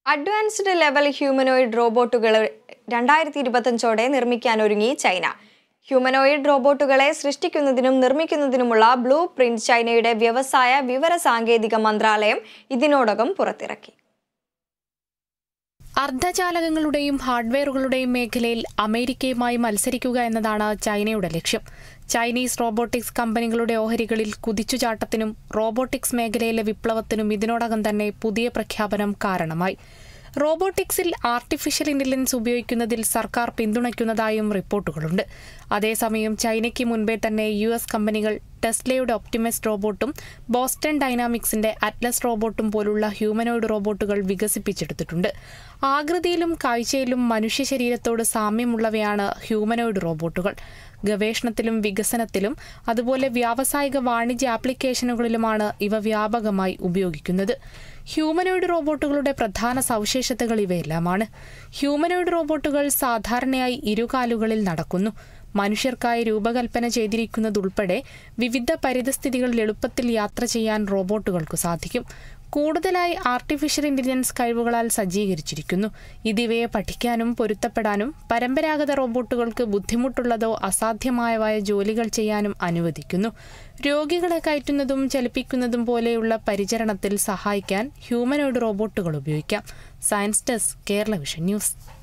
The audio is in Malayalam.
അഡ്വാൻസ്ഡ് ലെവൽ ഹ്യൂമനോയിഡ് റോബോട്ടുകൾ രണ്ടായിരത്തി ഇരുപത്തഞ്ചോടെ നിർമ്മിക്കാനൊരുങ്ങി ചൈന ഹ്യൂമനോയിഡ് റോബോട്ടുകളെ സൃഷ്ടിക്കുന്നതിനും നിർമ്മിക്കുന്നതിനുമുള്ള ബ്ലൂ പ്രിന്റ് ചൈനയുടെ വ്യവസായ വിവര സാങ്കേതിക മന്ത്രാലയം ഇതിനോടകം പുറത്തിറക്കി അർദ്ധചാലകങ്ങളുടെയും ഹാർഡ്വെയറുകളുടെയും മേഖലയിൽ അമേരിക്കയുമായി മത്സരിക്കുക എന്നതാണ് ചൈനയുടെ ലക്ഷ്യം ചൈനീസ് റോബോട്ടിക്സ് കമ്പനികളുടെ ഓഹരികളിൽ കുതിച്ചുചാട്ടത്തിനും റോബോട്ടിക്സ് മേഖലയിലെ വിപ്ലവത്തിനും ഇതിനോടകം തന്നെ പുതിയ പ്രഖ്യാപനം കാരണമായി റോബോട്ടിക്സിൽ ആർട്ടിഫിഷ്യൽ ഇന്റലിജൻസ് ഉപയോഗിക്കുന്നതിൽ സർക്കാർ പിന്തുണയ്ക്കുന്നതായും റിപ്പോർട്ടുകളുണ്ട് അതേസമയം ചൈനയ്ക്ക് മുൻപേ തന്നെ യു എസ് കമ്പനികൾ ടെസ്ലയുടെ ഒപ്റ്റിമസ് റോബോട്ടും ബോസ്റ്റൺ ഡൈനാമിക്സിന്റെ അറ്റ്ലസ് റോബോട്ടും പോലുള്ള ഹ്യൂമനോയിഡ് റോബോട്ടുകൾ വികസിപ്പിച്ചെടുത്തിട്ടുണ്ട് ആകൃതിയിലും കാഴ്ചയിലും മനുഷ്യ ശരീരത്തോട് സാമ്യമുള്ളവയാണ് ഹ്യൂമനോയിഡ് റോബോട്ടുകൾ ഗവേഷണത്തിലും വികസനത്തിലും അതുപോലെ വ്യാവസായിക വാണിജ്യ ആപ്ലിക്കേഷനുകളിലുമാണ് ഇവ വ്യാപകമായി ഉപയോഗിക്കുന്നത് ഹ്യൂമനോയിഡ് റോബോട്ടുകളുടെ പ്രധാന സവിശേഷതകൾ ഇവയെല്ലാമാണ് ഹ്യൂമനോയിഡ് റോബോട്ടുകൾ സാധാരണയായി ഇരുകാലുകളിൽ നടക്കുന്നു മനുഷ്യർക്കായി രൂപകൽപ്പന ചെയ്തിരിക്കുന്നതുൾപ്പെടെ വിവിധ പരിതസ്ഥിതികളിൽ എളുപ്പത്തിൽ യാത്ര ചെയ്യാൻ റോബോട്ടുകൾക്ക് സാധിക്കും കൂടുതലായി ആർട്ടിഫിഷ്യൽ ഇന്റലിജൻസ് കഴിവുകളാൽ സജ്ജീകരിച്ചിരിക്കുന്നു ഇതിവയെ പഠിക്കാനും പൊരുത്തപ്പെടാനും പരമ്പരാഗത റോബോട്ടുകൾക്ക് ബുദ്ധിമുട്ടുള്ളതോ അസാധ്യമായവായ ജോലികൾ ചെയ്യാനും അനുവദിക്കുന്നു രോഗികളെ കയറ്റുന്നതും ചലിപ്പിക്കുന്നതും പോലെയുള്ള പരിചരണത്തിൽ സഹായിക്കാൻ ഹ്യൂമനോയിഡ് റോബോട്ടുകൾ ഉപയോഗിക്കാം science desk Kerala vision news